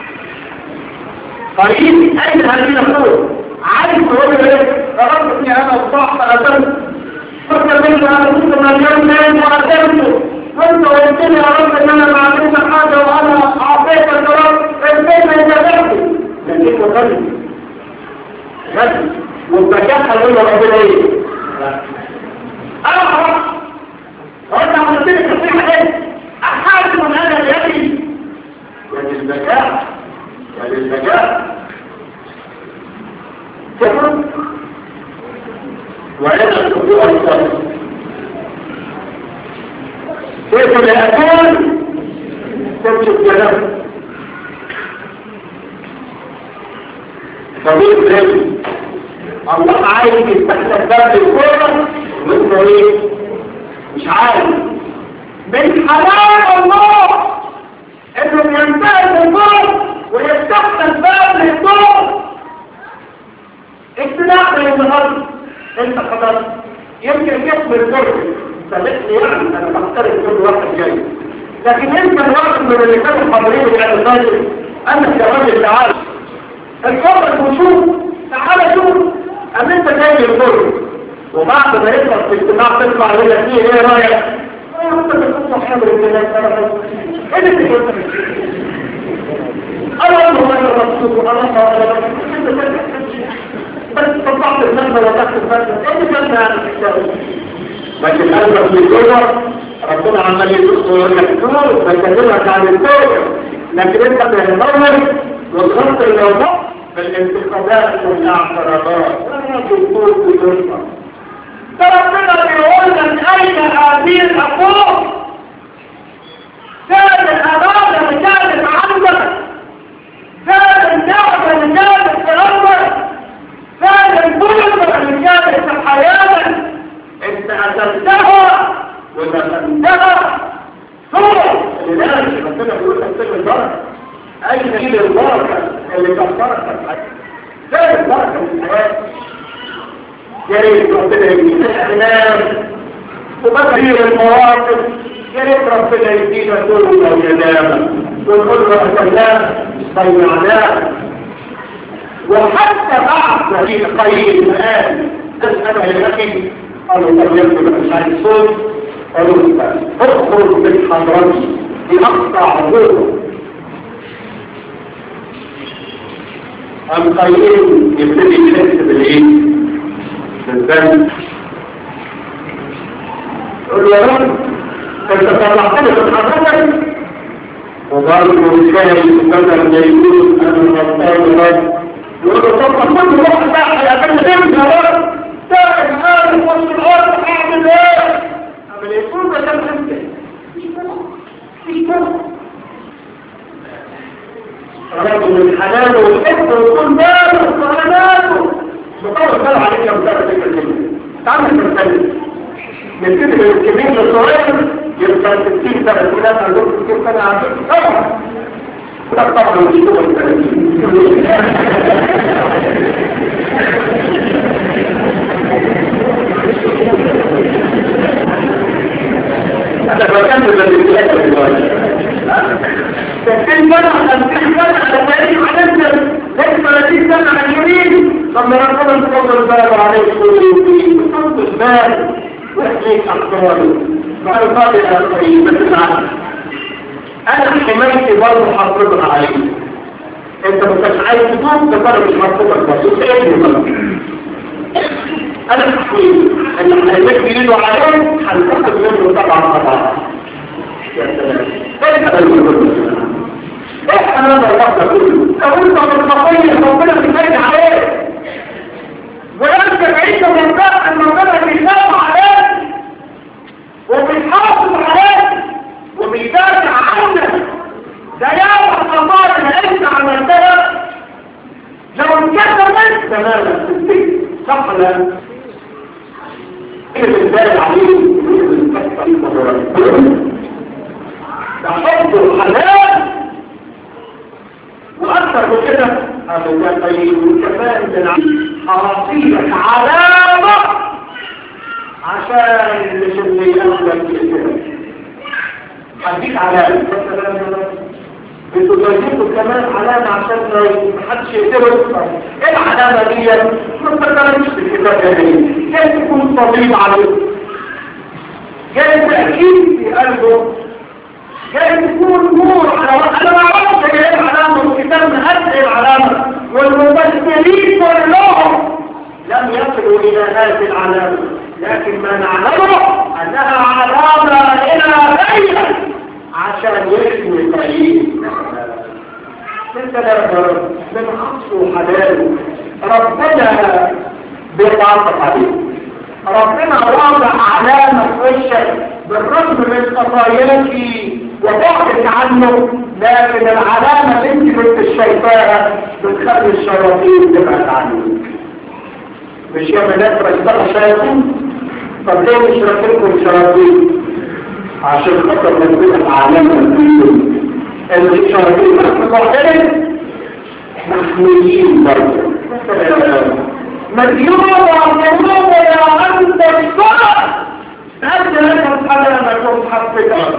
قريب أين هذه الصور عارف تقول ايه ربطني أنا الصح فأتمت فكر منك أنا كنت مليون نايم وأتمته وانت قلت لي يا رب ان انا ما عملت حاجه وانا اعطيتك يا رب ازاي ما جابتني لكن قلبي غد والزكاة هنقول له ربنا ايه انا خلاص هو انت عملت لي تصريح ايه احاول من انا اللي كفر وعلى الخضوع الصالح كيف الأكل تمشي الكلام فضيل رجل الله عايز يفتح لك باب الكورة وانت ايه مش عارف من حلال الله انه ينتهي النور ويفتح لك باب للنور اجتناع من النهارده انت خلاص يمكن جسم الكل سابقني يعني انا بختار كل واحد جاي لكن انت الواحد من اللي كانوا حاضرين يعني الراجل انا يا راجل تعال الفضل وشوف تعال شوف ام انت جاي الكل وبعد ما يخلص في الاجتماع تطلع يقول لك ايه ايه رايك؟ ايه انت بتطلع حامل الكلام انا ايه اللي انت انا اقول انا رسول انا بس طلعت المنبه وتحت المنبه ايه اللي كان يعني لكن قلبك في الجوه ربنا عمال يقول لك تقول بيكلمك عن الكوره لكن انت بتهدور والخط الموضوع بالانتخابات والاعتراضات فربنا بيقول لك اين هذه الحقوق كانت الامانه اللي كانت عندك كانت النعمه اللي كانت في عمرك كانت البركه اللي كانت في حياتك انت اكلتها ودفنتها صور لذلك ربنا بيقول لك سر البركه اين هي البركه اللي كفرت فين البركه في الحياه يا ريت ربنا يدينا الاعلام وتغيير المواقف يا ريت ربنا يدينا توبه وندامه ونقول له اتيناه ضيعناه وحتى بعد في قيد الان تسال لكن قالوا لم يكن عن الصوت قالوا اخرج من حضرتي بأقطع عبوره أم قيل يبتدي يحس بالإيه؟ بالذنب يقول يا رب أنت طلعتني من حضرتك وقالوا الرسالة بدل ما يقول أنا غلطان رب يقول له طب كل واحد بقى يا بني يا رب ده الآن وسط الأرض أعمل إيه؟ أعمل إيه؟ كل ده كان حمد مش كده رجل من حلاله والحب وكل باله وصلاته بطول باله عليك يا مدرب ذكر الكلمة تعمل تنسلم من كده الكمين الصغير يبقى 60 سنة في ناس عندهم 60 سنة عندهم طبعا لا طبعا مش هو هذا بكمل بالذات دلوقتي ستين سنة خمسين سنة خمسين على ليس ثلاثين سنة على اليمين ثم ربنا تفضل الباب عليك كل تفضل الباب واحميك أخباري مع الفاضل الأخرين بس أنا حمايتي برضه حافظها عليك أنت ما كنتش عايز تدوم ده فرق مش مطلوبك بس إيه أنا حكيت أن احنا هنمد إيده عليه هنفقد منه طبعا طبعا احنا نظر واحدة كله لو انت مطلقين ربنا بيبين عليك وانت بعيد من ذلك ان ربنا بيسلم عليك وبيحافظ عليك وبيدافع عنك ده يا الخطار اللي انت عملتها لو انكسرت تماما صح ولا كده بنزال عليه تحط الحلال واكثر من كده هذا ده طيب وكمان من حراصيك علامة عشان مش اللي يقولك كده هديك علامة بتضيفوا كمان علامة عشان ما حدش يقدر ايه العلامة دي ما تتكلمش في الكتاب ده جاي تكون طبيب عليه جاي تأكيد في قلبه جاي تكون نور على انا ما اعرفش ايه العلامة والكتاب مهد ايه العلامة والمبشرين كلهم لم يصلوا الى هذه العلامة لكن ما نعلمه انها علامة الى غيرها عشان يحمي قليل انت لا من خصه حلال ربنا بيتعاطف عليك ربنا وضع علامة في وشك بالرغم من خطاياك وبعدك عنه لكن العلامة اللي انت كنت شايفاها بتخلي الشياطين تبعد عنك مش يا بنات رجلها شياطين طب ليه مش راكبكم شياطين عشان خاطر نبقى علامة فيهم ان الشياطين مهما معترف محميين برضه مليون وعمرون يا أنت الصلاة أنت لك علامة كنت حفظها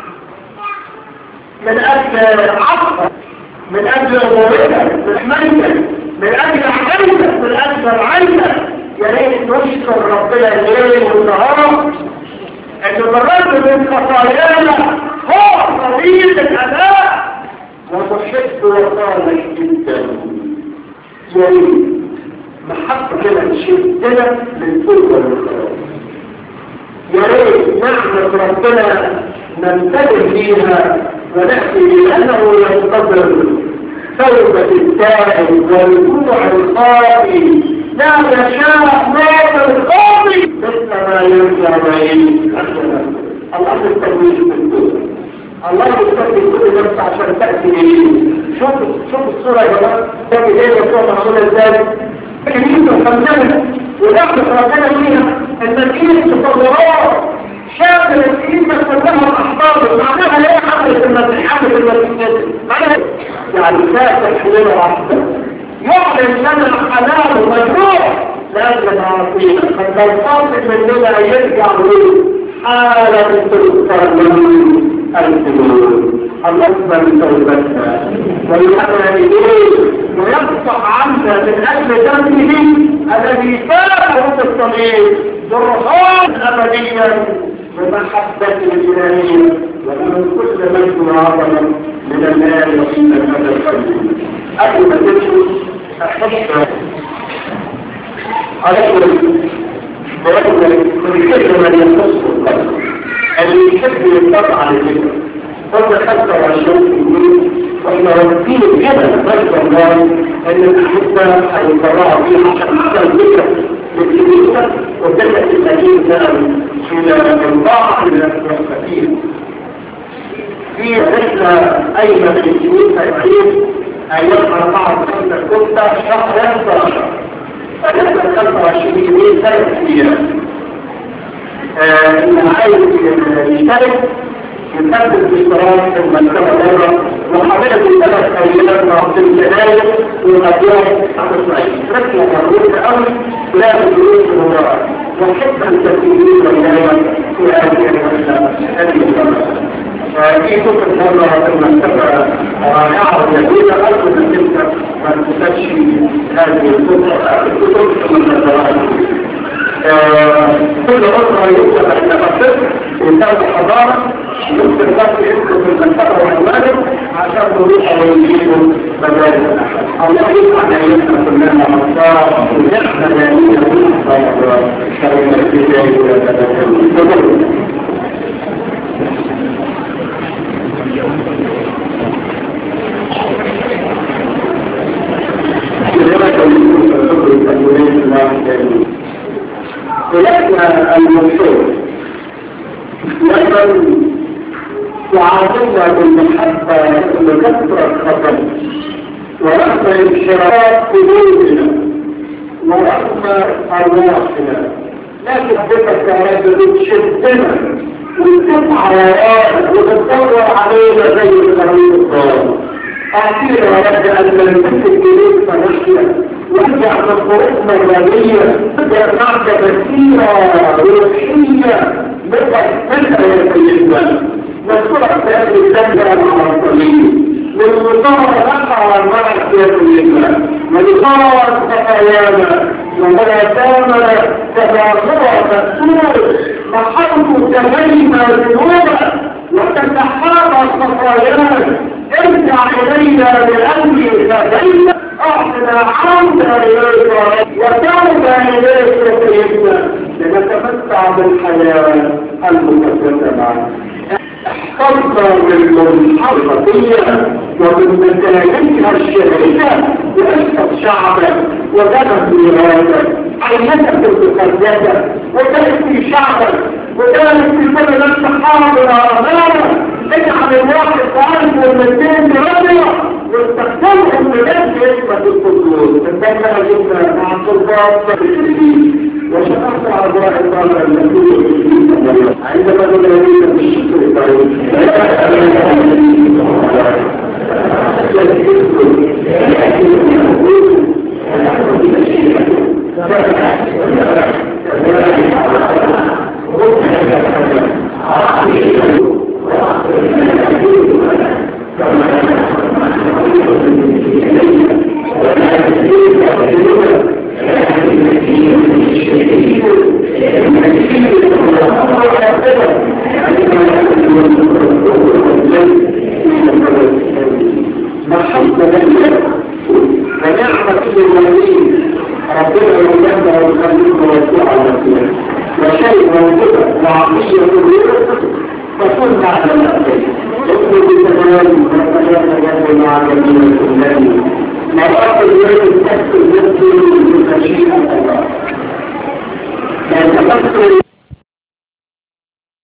من أجل عصر من أجل أمورك رحمتك من أجل عملك من أجل رعايتك يا ريت نشكر ربنا الليل والنهار أن بالرد من خطايانا هو طريق الأداء وتحب وطالك جدا يا ريت محبة كده تشدنا للفوق والخلاص يا ريت نعمة ربنا ننتبه فيها ونحكي لأنه ينتظر توبة التائب والركوع الخاطي لا يشاء موت الخاطي مثل ما يرجع بعيد الله يستوي في الدنيا الله يستوي كل نفس عشان تأتي إليه شوف شوف الصورة يا جماعة تأتي إيه الصورة معمولة إزاي كنيسة وخمسانة ودعم ربنا فيها المسيح تصورات شامل الكنيسة كلها الأحباب معناها لا حملة المسيح حملة المسيح معناها يعني فاتح لنا واحدة يعلن لنا حلال ومجروح لأجل معاصينا قد لو صادق مننا يرجع ويقول حالة تذكر من القلوب اللهم توبتنا ويحمل إليه ويقطع عنا من أجل ذنبه الذي فاته في الصليب برهان أبديا ومحبة الإلهية ومن كل مجد وعظمة من النار ومن هذا القلب قبل ما تمشي أحب أقول برجل كل كلمة يخص القلب اللي يحب يطلع على الذكر قلنا 25 واحنا واقفين كده نشكر الله ان الحته هيطلعوا فيها عشان حتى الذكر للكنيسه وتبدا التأكيد الى البعض من الكثير في رحله ايمن في الكنيسه العيد ايام 4 5 6 شهر 11 فنحن 25 يومين ثلاث ايام اللي عايز يشترك يثبت الاشتراك في المكتبة مرة وحضرة الثلاث أيام مع الجناية والأدوار عن إسرائيل ركلة مربوطة أوي لا بدون المباراة وحب أن تكونين بينما في هذه المسألة في كتب مرة في المكتبة رائعة وجميلة أرجو أن تلك ما تستشفي هذه الكتب الكتب من الدراسة كل أسرة يكتب أن تقصد إنسان الحضارة يمكن بس يدخل في المنطقة والمغرب عشان نروح ويجيبوا مدارس الله يسمع نيتنا كلنا مصار ونحن نامين ولكن المشهور لكن تعاملنا بالمحبة بكثرة خطر ورغم انحراف قلوبنا ورغم أرواحنا لكن بك يا رب بتشدنا وتقطع وراء وتدور علينا زي الخريط الضال أعطينا يا رب أن نمسك إليك فنحيا وارجع من طرقنا الرمية تقدر معك بسيرة روحية نقدر نلقى يا سيدنا نذكرك بهذه الدنيا مع الصليب للمصارى نقع والمرح يا سيدنا ولصارى خطايانا وملاتانا تباطرة تسور محبت تبين ذنوبا وتتحاضى خطايانا ارجع إلينا بأمر لدينا اعطنا عودة إليك وتوبة إليك يا سيدنا لنتمتع بالحياة المقدسة معك احتفظ بالمنحرفية ومن نتائجها الشهرية واشرب شعبك وذهب ميراثك عينتك المقدسة وكانت في شعبك وكانت في كل نفس حاضر امامك اجعل الواحد قلب والمتين برضا واستخدمهم بجد اسمك القدوس تتبع جدا مع السلطات وشكرت على ذراع الطالع المسؤول عندما تدريك بالشكر فنعمة الوليد ربنا يجمع ويخليك ويسوع على نفسك وشيء موجودة وعقية كبيرة تكون مع نفسك اطلب بتمام وتمام مع جميع